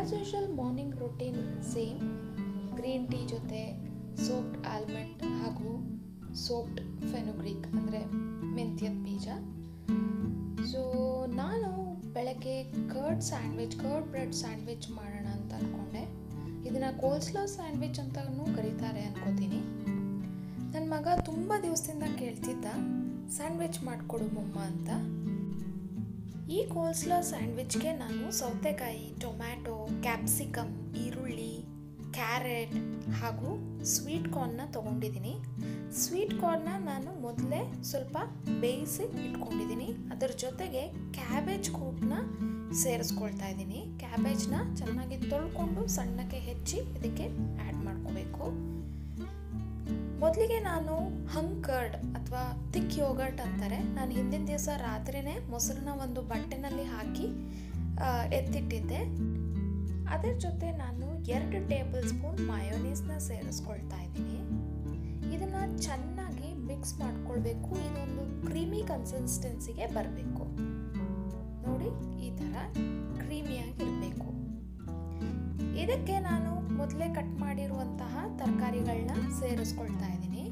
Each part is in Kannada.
as usual morning routine same green tea ಜೊತೆ ಸೋಪ್ಡ್ ಆಲ್ಮಂಡ್ ಹಾಗೂ ಸೋಪ್ಡ್ ಫೆನುಗ್ರಿಕ್ ಅಂದರೆ ಮೆಂತ್ಯದ ಬೀಜ ಸೊ ನಾನು ಬೆಳಗ್ಗೆ curd sandwich curd bread sandwich ಮಾಡೋಣ ಅಂತ ಅಂದ್ಕೊಂಡೆ ಇದನ್ನು ಕೋಲ್ಸ್ಲೋ ಸ್ಯಾಂಡ್ವಿಚ್ ಅಂತಲೂ ಕರೀತಾರೆ ಅನ್ಕೋತೀನಿ ನನ್ನ ಮಗ ತುಂಬ ದಿವಸದಿಂದ ಕೇಳ್ತಿದ್ದ ಸ್ಯಾಂಡ್ವಿಚ್ ಮಾಡಿಕೊಡು ಮಮ್ಮ ಅಂತ ಈ ಕೋಲ್ಸ್ಲೋ ಸ್ಯಾಂಡ್ವಿಚ್ಗೆ ನಾನು ಸೌತೆಕಾಯಿ ಟೊಮ್ಯಾಟೊ ಕ್ಯಾಪ್ಸಿಕಮ್ ಈರುಳ್ಳಿ ಕ್ಯಾರೆಟ್ ಹಾಗೂ ಸ್ವೀಟ್ ಕಾರ್ನ್ನ ತೊಗೊಂಡಿದ್ದೀನಿ ಸ್ವೀಟ್ ಕಾರ್ನ್ನ ನಾನು ಮೊದಲೇ ಸ್ವಲ್ಪ ಬೇಯಿಸಿ ಇಟ್ಕೊಂಡಿದ್ದೀನಿ ಅದರ ಜೊತೆಗೆ ಕ್ಯಾಬೇಜ್ ಕೂಟನ್ನ ಸೇರಿಸ್ಕೊಳ್ತಾ ಇದ್ದೀನಿ ಕ್ಯಾಬೇಜ್ನ ಚೆನ್ನಾಗಿ ತೊಳ್ಕೊಂಡು ಸಣ್ಣಕ್ಕೆ ಹೆಚ್ಚಿ ಇದಕ್ಕೆ ಆ್ಯಡ್ ಮಾಡ್ಕೋಬೇಕು ಮೊದಲಿಗೆ ನಾನು ಹಂಕರ್ಡ್ ಅಥವಾ ತಿಕ್ ಯೋಗರ್ಟ್ ಅಂತಾರೆ ನಾನು ಹಿಂದಿನ ದಿವಸ ರಾತ್ರಿನೇ ಮೊಸರನ್ನ ಒಂದು ಬಟ್ಟೆನಲ್ಲಿ ಹಾಕಿ ಎತ್ತಿಟ್ಟಿದ್ದೆ ಅದರ ಜೊತೆ ನಾನು ಎರಡು ಟೇಬಲ್ ಸ್ಪೂನ್ ಮಯೋನೀಸ್ನ ಸೇರಿಸ್ಕೊಳ್ತಾ ಇದ್ದೀನಿ ಇದನ್ನು ಚೆನ್ನಾಗಿ ಮಿಕ್ಸ್ ಮಾಡ್ಕೊಳ್ಬೇಕು ಇದೊಂದು ಕ್ರೀಮಿ ಕನ್ಸಿಸ್ಟೆನ್ಸಿಗೆ ಬರಬೇಕು ನೋಡಿ ಈ ಥರ ಕ್ರೀಮಿಯಾಗಿರಬೇಕು ಇದಕ್ಕೆ ನಾನು ಮೊದಲೇ ಕಟ್ ಮಾಡಿರುವಂತಹ ತರಕಾರಿಗಳನ್ನ ಸೇರಿಸ್ಕೊಳ್ತಾ ಇದ್ದೀನಿ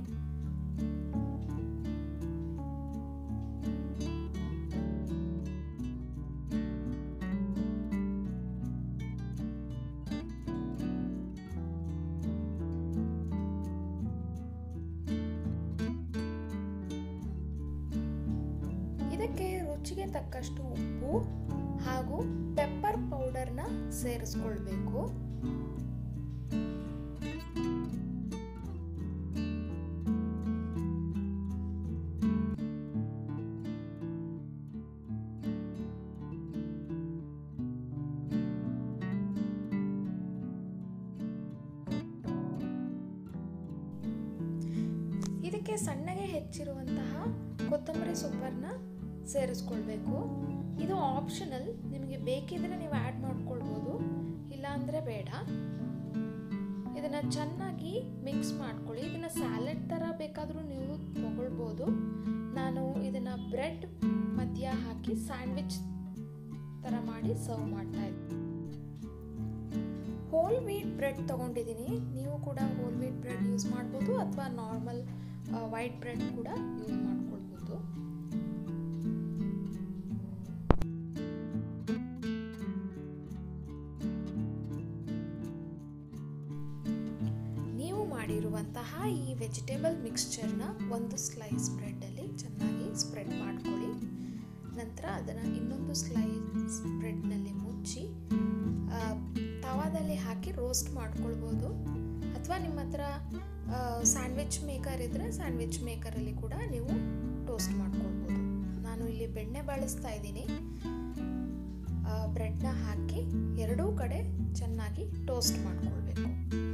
ಇದಕ್ಕೆ ರುಚಿಗೆ ತಕ್ಕಷ್ಟು ಉಪ್ಪು ಹಾಗೂ ಪೆಪ್ಪರ್ ಪೌಡರ್ನ ಸೇರಿಸ್ಕೊಳ್ಬೇಕು ಇದಕ್ಕೆ ಸಣ್ಣಗೆ ಹೆಚ್ಚಿರುವಂತಹ ಕೊತ್ತಂಬರಿ ಸೊಪ್ಪನ್ನು ಸೇರಿಸ್ಕೊಳ್ಬೇಕು ಇದು ಆಪ್ಷನಲ್ ನಿಮಗೆ ಬೇಕಿದ್ರೆ ನೀವು ಆ್ಯಡ್ ಮಾಡ್ಕೊಳ್ಬೋದು ಇಲ್ಲಾಂದರೆ ಬೇಡ ಇದನ್ನು ಚೆನ್ನಾಗಿ ಮಿಕ್ಸ್ ಮಾಡ್ಕೊಳ್ಳಿ ಇದನ್ನು ಸ್ಯಾಲೆಡ್ ಥರ ಬೇಕಾದರೂ ನೀವು ತಗೊಳ್ಬೋದು ನಾನು ಇದನ್ನು ಬ್ರೆಡ್ ಮಧ್ಯ ಹಾಕಿ ಸ್ಯಾಂಡ್ವಿಚ್ ಥರ ಮಾಡಿ ಸರ್ವ್ ಮಾಡ್ತಾ ಇದ್ದೀನಿ ಹೋಲ್ ವೀಟ್ ಬ್ರೆಡ್ ತೊಗೊಂಡಿದ್ದೀನಿ ನೀವು ಕೂಡ ಹೋಲ್ ವೀಟ್ ಬ್ರೆಡ್ ಯೂಸ್ ಮಾಡ್ಬೋದು ಅಥವಾ ನಾರ್ಮಲ್ ವೈಟ್ ಬ್ರೆಡ್ ಕೂಡ ಯೂಸ್ ಮಾಡ್ಕೊಳ್ಬೋದು ನೀವು ಮಾಡಿರುವಂತಹ ಈ ವೆಜಿಟೇಬಲ್ ಮಿಕ್ಸ್ಚರ್ನ ಒಂದು ಸ್ಲೈಸ್ ಬ್ರೆಡ್ಡಲ್ಲಿ ಚೆನ್ನಾಗಿ ಸ್ಪ್ರೆಡ್ ಮಾಡ್ಕೊಳ್ಳಿ ನಂತರ ಅದನ್ನು ಇನ್ನೊಂದು ಸ್ಲೈಸ್ ಬ್ರೆಡ್ನಲ್ಲಿ ಮುಚ್ಚಿ ತವಾದಲ್ಲಿ ಹಾಕಿ ರೋಸ್ಟ್ ಮಾಡ್ಕೊಳ್ಬೋದು ಅಥವಾ ನಿಮ್ಮ ಹತ್ರ ಸ್ಯಾಂಡ್ವಿಚ್ ಮೇಕರ್ ಇದ್ದರೆ ಸ್ಯಾಂಡ್ವಿಚ್ ಮೇಕರಲ್ಲಿ ಕೂಡ ನೀವು ಟೋಸ್ಟ್ ಮಾಡ್ಕೊಳ್ಬೋದು ನಾನು ಇಲ್ಲಿ ಬೆಣ್ಣೆ ಬಳಸ್ತಾ ಇದ್ದೀನಿ ಬ್ರೆಡ್ನ ಹಾಕಿ ಎರಡೂ ಕಡೆ ಚೆನ್ನಾಗಿ ಟೋಸ್ಟ್ ಮಾಡ್ಕೊಳ್ಬೇಕು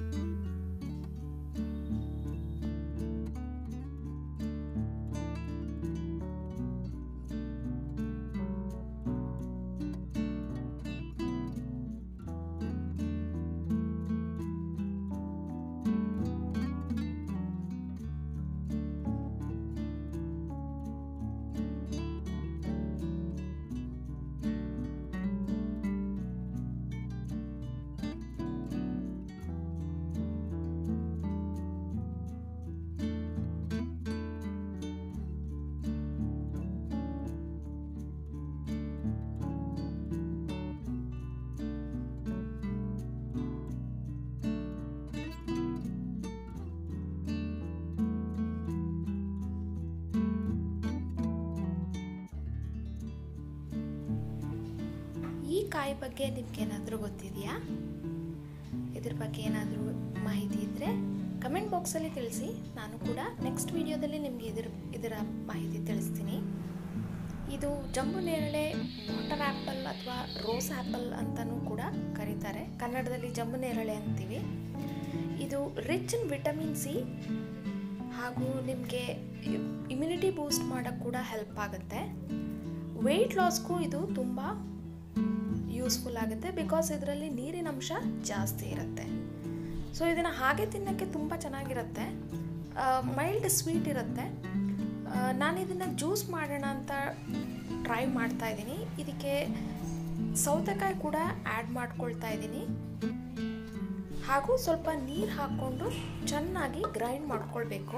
ಈ ಕಾಯಿ ಬಗ್ಗೆ ನಿಮ್ಗೇನಾದರೂ ಗೊತ್ತಿದೆಯಾ ಇದ್ರ ಬಗ್ಗೆ ಏನಾದರೂ ಮಾಹಿತಿ ಇದ್ದರೆ ಕಮೆಂಟ್ ಬಾಕ್ಸಲ್ಲಿ ತಿಳಿಸಿ ನಾನು ಕೂಡ ನೆಕ್ಸ್ಟ್ ವಿಡಿಯೋದಲ್ಲಿ ನಿಮಗೆ ಇದ್ರ ಇದರ ಮಾಹಿತಿ ತಿಳಿಸ್ತೀನಿ ಇದು ಜಂಬು ನೇರಳೆ ವಾಟರ್ ಆ್ಯಪಲ್ ಅಥವಾ ರೋಸ್ ಆ್ಯಪಲ್ ಅಂತಲೂ ಕೂಡ ಕರೀತಾರೆ ಕನ್ನಡದಲ್ಲಿ ಜಂಬು ನೇರಳೆ ಅಂತೀವಿ ಇದು ರಿಚ್ ಇನ್ ವಿಟಮಿನ್ ಸಿ ಹಾಗೂ ನಿಮಗೆ ಇಮ್ಯುನಿಟಿ ಬೂಸ್ಟ್ ಮಾಡೋಕ್ಕೆ ಕೂಡ ಹೆಲ್ಪ್ ಆಗುತ್ತೆ ವೆಯ್ಟ್ ಲಾಸ್ಗೂ ಇದು ತುಂಬ ಯೂಸ್ಫುಲ್ ಆಗುತ್ತೆ ಬಿಕಾಸ್ ಇದರಲ್ಲಿ ನೀರಿನ ಅಂಶ ಜಾಸ್ತಿ ಇರುತ್ತೆ ಸೊ ಇದನ್ನು ಹಾಗೆ ತಿನ್ನೋಕ್ಕೆ ತುಂಬ ಚೆನ್ನಾಗಿರುತ್ತೆ ಮೈಲ್ಡ್ ಸ್ವೀಟ್ ಇರುತ್ತೆ ನಾನು ಇದನ್ನು ಜ್ಯೂಸ್ ಮಾಡೋಣ ಅಂತ ಟ್ರೈ ಮಾಡ್ತಾ ಇದ್ದೀನಿ ಇದಕ್ಕೆ ಸೌತೆಕಾಯಿ ಕೂಡ ಆ್ಯಡ್ ಮಾಡ್ಕೊಳ್ತಾ ಇದ್ದೀನಿ ಹಾಗೂ ಸ್ವಲ್ಪ ನೀರು ಹಾಕ್ಕೊಂಡು ಚೆನ್ನಾಗಿ ಗ್ರೈಂಡ್ ಮಾಡ್ಕೊಳ್ಬೇಕು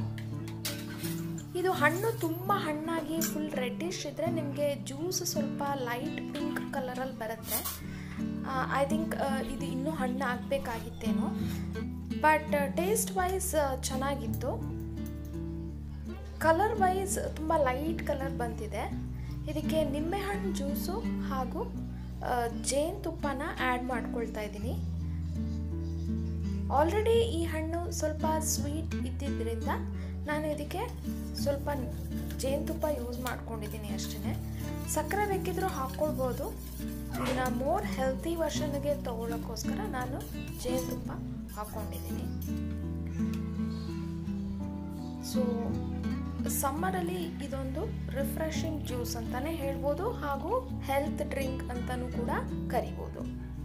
ಇದು ಹಣ್ಣು ತುಂಬ ಹಣ್ಣಾಗಿ ಫುಲ್ ರೆಡ್ಡಿಶ್ ಇದ್ದರೆ ನಿಮಗೆ ಜ್ಯೂಸ್ ಸ್ವಲ್ಪ ಲೈಟ್ ಪಿಂಕ್ ಕಲರಲ್ಲಿ ಬರುತ್ತೆ ಐ ಥಿಂಕ್ ಇದು ಇನ್ನೂ ಹಣ್ಣು ಆಗಬೇಕಾಗಿತ್ತೇನೋ ಬಟ್ ಟೇಸ್ಟ್ ವೈಸ್ ಚೆನ್ನಾಗಿತ್ತು ಕಲರ್ ವೈಸ್ ತುಂಬ ಲೈಟ್ ಕಲರ್ ಬಂದಿದೆ ಇದಕ್ಕೆ ನಿಂಬೆಹಣ್ಣು ಜ್ಯೂಸು ಹಾಗೂ ಜೇನುತುಪ್ಪನ ಆ್ಯಡ್ ಮಾಡ್ಕೊಳ್ತಾ ಇದ್ದೀನಿ ಆಲ್ರೆಡಿ ಈ ಹಣ್ಣು ಸ್ವಲ್ಪ ಸ್ವೀಟ್ ಇದ್ದಿದ್ದರಿಂದ ನಾನು ಇದಕ್ಕೆ ಸ್ವಲ್ಪ ಜೇನುತುಪ್ಪ ಯೂಸ್ ಮಾಡ್ಕೊಂಡಿದ್ದೀನಿ ಅಷ್ಟೇ ಸಕ್ಕರೆ ಬೇಕಿದ್ರೂ ಹಾಕ್ಕೊಳ್ಬೋದು ಇದನ್ನ ಮೋರ್ ಹೆಲ್ತಿ ವರ್ಷನ್ಗೆ ತೊಗೊಳಕ್ಕೋಸ್ಕರ ನಾನು ಜೇನುತುಪ್ಪ ಹಾಕ್ಕೊಂಡಿದ್ದೀನಿ ಸೊ ಸಮ್ಮರಲ್ಲಿ ಇದೊಂದು ರಿಫ್ರೆಶಿಂಗ್ ಜ್ಯೂಸ್ ಅಂತಲೇ ಹೇಳ್ಬೋದು ಹಾಗೂ ಹೆಲ್ತ್ ಡ್ರಿಂಕ್ ಅಂತಲೂ ಕೂಡ ಕರಿಬೋದು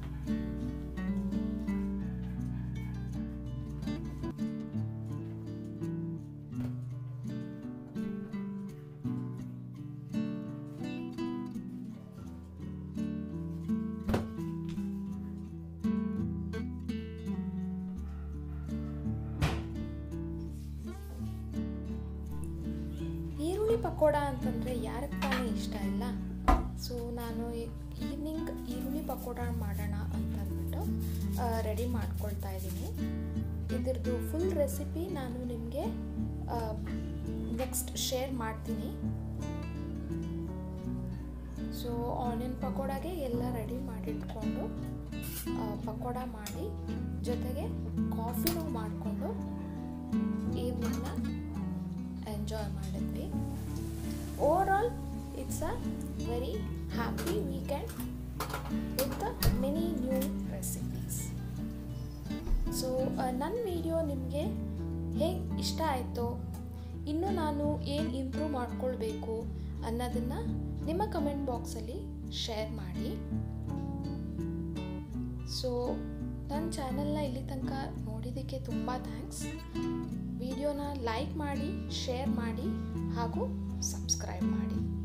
ಈರುಳ್ಳಿ ಪಕೋಡ ಅಂತಂದರೆ ಯಾರಿಗೆ ತಾನೇ ಇಷ್ಟ ಇಲ್ಲ ಸೊ ನಾನು ಈವ್ನಿಂಗ್ ಈರುಳ್ಳಿ ಪಕೋಡ ಮಾಡೋಣ ಅಂತ ಅಂದ್ಬಿಟ್ಟು ರೆಡಿ ಮಾಡ್ಕೊಳ್ತಾ ಇದ್ದೀನಿ ಇದ್ರದ್ದು ಫುಲ್ ರೆಸಿಪಿ ನಾನು ನಿಮಗೆ ನೆಕ್ಸ್ಟ್ ಶೇರ್ ಮಾಡ್ತೀನಿ ಸೊ ಆನಿಯನ್ ಪಕೋಡಾಗೆ ಎಲ್ಲ ರೆಡಿ ಮಾಡಿಟ್ಕೊಂಡು ಪಕೋಡ ಮಾಡಿ ಜೊತೆಗೆ ಕಾಫಿನೂ ಮಾಡಿಕೊಂಡು ಈವ್ನಿಂಗ್ನ ಎಂಜಾಯ್ ಮಾಡಿದ್ವಿ overall it's a very happy weekend with many new recipes so ನನ್ನ ವಿಡಿಯೋ ನಿಮಗೆ ಹೇಗೆ ಇಷ್ಟ ಆಯಿತೋ ಇನ್ನು ನಾನು ಏನು ಇಂಪ್ರೂವ್ ಮಾಡ್ಕೊಳ್ಬೇಕು ಅನ್ನೋದನ್ನು ನಿಮ್ಮ ಕಮೆಂಟ್ ಬಾಕ್ಸಲ್ಲಿ ಶೇರ್ ಮಾಡಿ ಸೊ ನನ್ನ ಚಾನಲ್ನ ಇಲ್ಲಿ ತನಕ ನೋಡಿದ್ದಕ್ಕೆ ತುಂಬ ಥ್ಯಾಂಕ್ಸ್ ವಿಡಿಯೋನ ಲೈಕ್ ಮಾಡಿ ಶೇರ್ ಮಾಡಿ ಹಾಗೂ ಸಬ್ಸ್ಕ್ರೈಬ್ ಮಾಡಿ